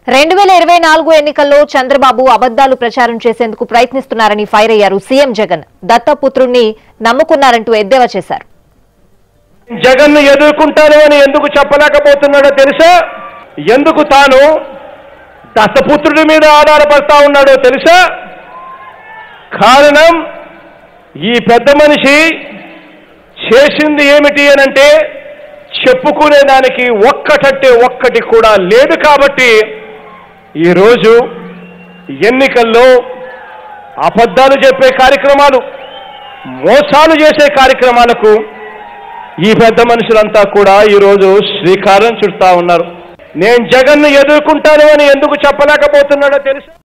రెండు వేల ఇరవై నాలుగు ఎన్నికల్లో చంద్రబాబు అబద్దాలు ప్రచారం చేసేందుకు ప్రయత్నిస్తున్నారని ఫైర్ అయ్యారు సీఎం జగన్ దత్తపుత్రుణ్ణి నమ్ముకున్నారంటూ ఎద్దేవా చేశారు జగన్ ను ఎదుర్కొంటాను అని ఎందుకు చెప్పలేకపోతున్నాడో తెలుసా ఎందుకు తాను దత్తపుత్రుడి మీద ఆధారపడతా ఉన్నాడో తెలుసా కారణం ఈ పెద్ద మనిషి చేసింది ఏమిటి అనంటే చెప్పుకునే దానికి ఒక్కటంటే ఒక్కటి కూడా లేదు కాబట్టి ఈరోజు ఎన్నికల్లో అబద్ధాలు చెప్పే కార్యక్రమాలు మోసాలు చేసే కార్యక్రమాలకు ఈ పెద్ద మనుషులంతా కూడా ఈరోజు శ్రీకారం చుడతా ఉన్నారు నేను జగన్ను ఎదుర్కొంటాను అని ఎందుకు చెప్పలేకపోతున్నాడో తెలుసా